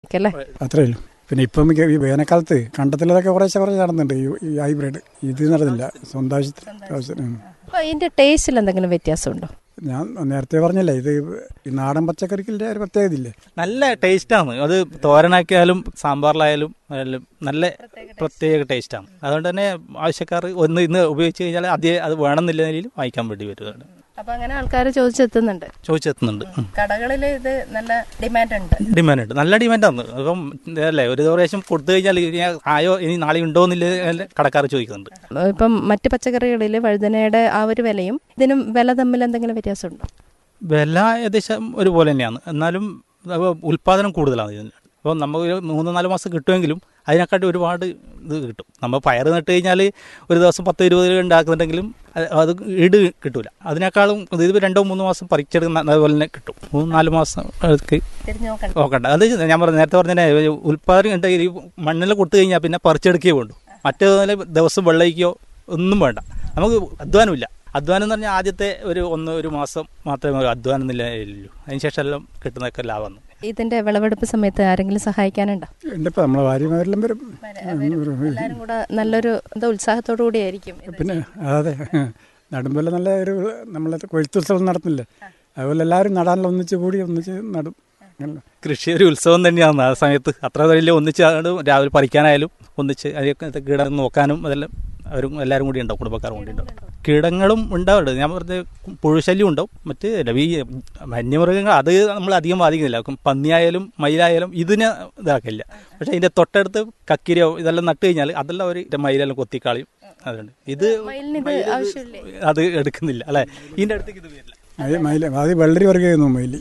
അല്ലേ അത്രേ ഉള്ളൂ പിന്നെ ഇപ്പം മിക്ക ഈ വേനൽക്കാലത്ത് കണ്ടത്തിലൊക്കെ കുറേശ്ശെ കുറച്ച് നടന്നുണ്ട് ഈ ഈ ഹൈബ്രിഡ് ഇത് നടന്നില്ല സ്വന്തം ആവശ്യത്തിന് ആവശ്യത്തിന് ഉം. അപ്പൊ ഇതിന്റെ ടേസ്റ്റിൽ എന്തെങ്കിലും വ്യത്യാസമുണ്ടോ ഞാൻ നേരത്തെ പറഞ്ഞല്ലേ ഇത് ഈ നാടൻ പച്ചക്കറിക്കിൻ്റെ ഒരു പ്രത്യേകത ഇല്ലേ നല്ല ടേസ്റ്റാണ് അത് തോരനാക്കിയാലും സാമ്പാറിലായാലും എല്ലാം നല്ല പ്രത്യേക ടേസ്റ്റാണ് അതുകൊണ്ട് തന്നെ ആവശ്യക്കാർ ഒന്ന് ഇന്ന് ഉപയോഗിച്ച് കഴിഞ്ഞാൽ അതേ അത് വേണമെന്നില്ല നിലയിൽ വാങ്ങിക്കാൻ വേണ്ടി വരുന്നതാണ് അപ്പൊ അങ്ങനെ ആൾക്കാർ ചോദിച്ചെത്തുന്നുണ്ട് ചോദിച്ചെത്തുന്നുണ്ട് ഉം. കടകളിൽ ഇത് നല്ല ഡിമാൻഡ് ഉണ്ട് ഡിമാൻഡ് ഉണ്ട് നല്ല ഡിമാൻഡാണ് അപ്പം അല്ലേ ഒരു പ്രാവശ്യം കൊടുത്തു കഴിഞ്ഞാൽ ഇനി ആയോ ഇനി നാളെ ഉണ്ടോ എന്നില്ല കടക്കാർ ചോദിക്കുന്നുണ്ട് ഇപ്പം മറ്റ് പച്ചക്കറികളിൽ വഴുതനയുടെ ആ ഒരു വിലയും ഇതിനും വില തമ്മിൽ എന്തെങ്കിലും വ്യത്യാസമുണ്ടോ വില ഏകദേശം ഒരുപോലെ തന്നെയാണ് എന്നാലും അത് ഉൽപ്പാദനം കൂടുതലാണ് ഇതിന് അപ്പോൾ നമുക്ക് ഒരു മൂന്ന് നാല് മാസം കിട്ടുമെങ്കിലും അതിനെക്കാട്ടി ഒരുപാട് ഇത് കിട്ടും നമ്മൾ പയർ നട്ട് കഴിഞ്ഞാൽ ഒരു ദിവസം പത്ത് ഇരുപത് രൂപ ഉണ്ടാക്കുന്നുണ്ടെങ്കിലും അത് അത് ഈട് കിട്ടൂല അതിനേക്കാളും ഇത് രണ്ടോ മൂന്നോ മാസം പറിച്ചെടുക്കുന്ന അതുപോലെ തന്നെ കിട്ടും മൂന്ന് നാല് മാസം ഒക്കെ തിരിഞ്ഞു നോക്കണ്ട നോക്കണ്ട അത് ഞാൻ പറഞ്ഞ നേരത്തെ പറഞ്ഞ ഉൽപ്പാദനം ഉണ്ടെങ്കിൽ ഈ മണ്ണിൽ കൊടുത്തു കഴിഞ്ഞാൽ പിന്നെ പറിച്ചെടുക്കുകയേ വേണ്ടു മറ്റേതുപോലെ ദിവസം വെള്ളയിക്കോ ഒന്നും വേണ്ട നമുക്ക് അധ്വാനമില്ല അധ്വാനം എന്ന് പറഞ്ഞാൽ ആദ്യത്തെ ഒരു ഒന്ന് ഒരു മാസം മാത്രമേ അധ്വാനം നിലയിലുള്ളൂ അതിനുശേഷം എല്ലാം കിട്ടുന്നതൊക്കെ ലാഭമാണ് ഇതിന്റെ വിളവെടുപ്പ് സമയത്ത് ആരെങ്കിലും സഹായിക്കാനുണ്ടോ ഉണ്ട് ഇപ്പം നമ്മളെ ഭാര്യമാരെല്ലാം വരും ഉം. എല്ലാരും കൂടെ നല്ലൊരു എന്താ ഉത്സാഹത്തോടു കൂടിയായിരിക്കും ഇത് പിന്നെ അതെ നടുമ്പോൾ നല്ല ഒരു നമ്മളെ കൊയ്ത്തുത്സവം നടത്തുന്നില്ലേ അതുപോലെ എല്ലാവരും നടാനുള്ള ഒന്നിച്ച് കൂടി ഒന്നിച്ച് നടും അങ്ങനെ കൃഷി ഒരു ഉത്സവം തന്നെയാണ് ആ സമയത്ത് അത്ര വലിയ ഒന്നിച്ച് അങ്ങട് രാവിലെ പറിക്കാനായാലും ഒന്നിച്ച് അതിനൊക്കെ കീടം നോക്കാനും അതെല്ലാം അവരും എല്ലാവരും കൂടി ഉണ്ടാവും കുടുംബക്കാരും കൂടി ഉണ്ടാവും കീടങ്ങളും ഉണ്ടാവുന്നുണ്ട് ഞാൻ പറഞ്ഞ പുഴുശല്യം ഉണ്ടാവും മറ്റ് ഈ വന്യമൃഗങ്ങൾ അത് നമ്മൾ അധികം ബാധിക്കുന്നില്ല പന്നിയായാലും മയിലായാലും ഇതിനെ ഇതാക്കില്ല പക്ഷെ ഇതിന്റെ തൊട്ടടുത്ത് കക്കിരിയോ ഇതെല്ലാം നട്ട് കഴിഞ്ഞാൽ അതെല്ലാം ഒരു മയിലെല്ലാം കൊത്തിക്കാളിയും അതുണ്ട് ഇത് മയിലിന് ഇത് ആവശ്യമില്ലേ അത് എടുക്കുന്നില്ല അല്ലെ ഇതിന്റെ അടുത്തേക്ക് ഇത് വരില്ല മയിൽ മയിൽ അത് വെള്ളരി വർഗ്ഗമായിരുന്നു മയിൽ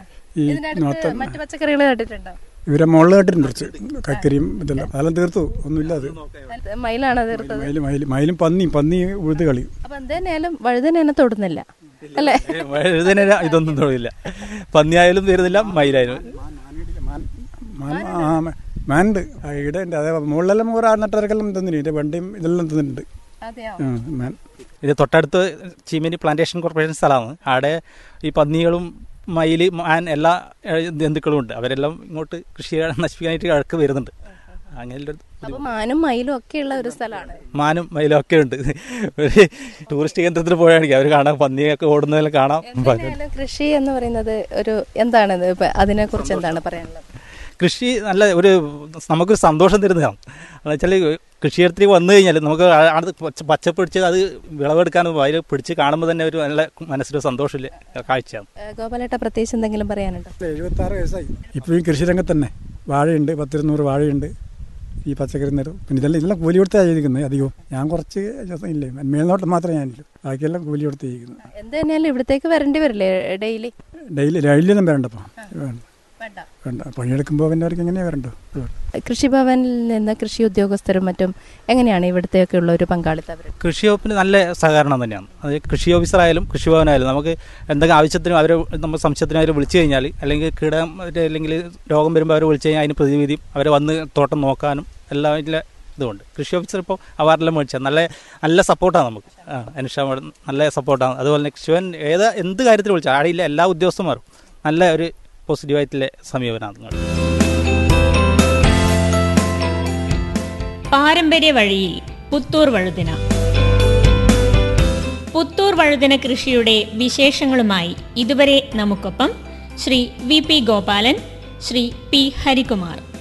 ഈ ഇതിനടുത്ത് നോത്ത മറ്റു പച്ചക്കറികൾ കണ്ടിട്ടുണ്ടോ ഇവരെ മുകളിൽ കെട്ടിട്ടുണ്ട് കുറച്ച് കക്കരിയും ഇതെല്ലാം അതെല്ലാം തീർത്തു ഒന്നുമില്ല അത് അത് മയിലാണ് തീർത്തത് മയിൽ മയിൽ മയിലും പന്നിയും പന്നി ഉഴുത് കളി അപ്പൊ എന്തായാലും വഴുതനെ തൊടുന്നില്ല അല്ലേ വഴുതന ഇതൊന്നും തൊഴില്ല പന്നിയായാലും തരുന്നില്ല മയിലായാലും മാനുണ്ട് ഇവിടെ ഉണ്ട് അതേ മുകളിലെല്ലാം ഒരു നട്ടവർക്കെല്ലാം തന്നിന് ഇതിന്റെ വണ്ടിയും ഇതെല്ലാം തന്നിട്ടുണ്ട് അതെയോ ഉം, മാൻ ഇത് തൊട്ടടുത്ത് ചീമേനി പ്ലാന്റേഷൻ കോർപ്പറേഷൻ സ്ഥലമാണ് അവിടെ ഈ പന്നികളും മയിൽ മാൻ എല്ലാ ഏഹ്, ജന്തുക്കളും ഉണ്ട് അവരെല്ലാം ഇങ്ങോട്ട് കൃഷി നശിപ്പിക്കാനായിട്ട് അഴക്ക് വരുന്നുണ്ട് അങ്ങനെ ഒരു അപ്പൊ മാനും മയിലും ഒക്കെ ഉള്ള ഒരു സ്ഥലമാണ് മാനും മയിലും ഒക്കെ ഉണ്ട് ഒരു ടൂറിസ്റ്റ് കേന്ദ്രത്തിൽ പോയാണെങ്കിൽ അവർ കാണാം പന്നിയൊക്കെ ഓടുന്നതെല്ലാം കാണാം എന്തായാലും കൃഷി എന്ന് പറയുന്നത് ഒരു എന്താണ് ഇത് ഇപ്പൊ അതിനെ കുറിച്ച് എന്താണ് പറയാനുള്ളത് കൃഷി നല്ല ഒരു നമുക്കൊരു സന്തോഷം തരുന്നതാണ് എന്ന് വെച്ചാൽ കൃഷിയിടത്തിലേക്ക് വന്നു കഴിഞ്ഞാൽ നമുക്ക് ആ- അത് പച്ച പച്ചപ്പിടിച്ച് അത് വിളവെടുക്കാനും അതിൽ പിടിച്ച് കാണുമ്പോൾ തന്നെ ഒരു നല്ല മനസ്സിലൊരു സന്തോഷമില്ല കാഴ്ചയാണ് ഏഹ് ഗോപാലേട്ട പ്രത്യേകിച്ച് എന്തെങ്കിലും പറയാനുണ്ടോ എഴുപത്തി ആറ് വയസ്സായി ഇപ്പോൾ ഈ കൃഷിരംഗത്ത് തന്നെ വാഴയുണ്ട് പത്തിരുന്നൂറ് വാഴയുണ്ട് ഈ പച്ചക്കറി നേരം പിന്നെ ഇതെല്ലാം ഇതെല്ലാം കൂലി കൊടുത്താ ചെയ്തിരിക്കുന്നത് അധികവും ഞാൻ കുറച്ച് ദിവസം ഇല്ലേ മേൽനോട്ടം മാത്രമേ ഞാനില്ലു ബാക്കിയെല്ലാം കൂലി കൊടുത്ത് ചെയ്യിക്കുന്നത് എന്ത് തന്നെയാലും ഇവിടത്തേക്ക് വരേണ്ടി വരില്ലേ ഡെയിലി ഡെയിലി ഡെയിലിയൊന്നും വേണ്ടപ്പോൾ വേണ്ട വേണ്ട പണിയെടുക്കുമ്പോൾ പിന്നെ അവർക്ക് എങ്ങനെയാണ് വരണ്ടോ കൃഷിഭവനിൽ നിന്ന് കൃഷി ഉദ്യോഗസ്ഥരും മറ്റും എങ്ങനെയാണ് ഇവിടത്തെയൊക്കെ ഉള്ള ഒരു പങ്കാളിത്തം അവർ കൃഷി വകുപ്പിന് നല്ല സഹകരണം തന്നെയാണ് അത് കൃഷി ഓഫീസറായാലും കൃഷിഭവനായാലും നമുക്ക് എന്തെങ്കിലും ആവശ്യത്തിനും അവരെ നമ്മൾ സംശയത്തിനും അവരെ വിളിച്ചു കഴിഞ്ഞാൽ അല്ലെങ്കിൽ കീടം മറ്റേ അല്ലെങ്കിൽ രോഗം വരുമ്പോൾ അവരെ വിളിച്ചു കഴിഞ്ഞാൽ അതിന് പ്രതിവിധിയും അവരെ വന്ന് തോട്ടം നോക്കാനും എല്ലാം ഇതിലെ ഇതുണ്ട് കൃഷി ഓഫീസർ ഇപ്പോൾ അവാർഡെല്ലാം മേടിച്ചാൽ നല്ല നല്ല സപ്പോർട്ടാണ് നമുക്ക് ആ അനുഷ മേഡം നല്ല സപ്പോർട്ടാണ് അതുപോലെ തന്നെ കൃഷിഭവൻ ഏത് എന്ത് കാര്യത്തിൽ വിളിച്ചാൽ ആടെയില്ല എല്ലാ ഉദ്യോഗസ്ഥന്മാരും നല്ല ഒരു പോസിറ്റീവായിട്ടുള്ള സമീപനമാണ് പാരമ്പര്യ വഴിയിൽ പുത്തൂർ വഴുതിന പുത്തൂർ വഴുതിന കൃഷിയുടെ വിശേഷങ്ങളുമായി ഇതുവരെ നമുക്കൊപ്പം Sri V P Gopalan Sri P Harikumar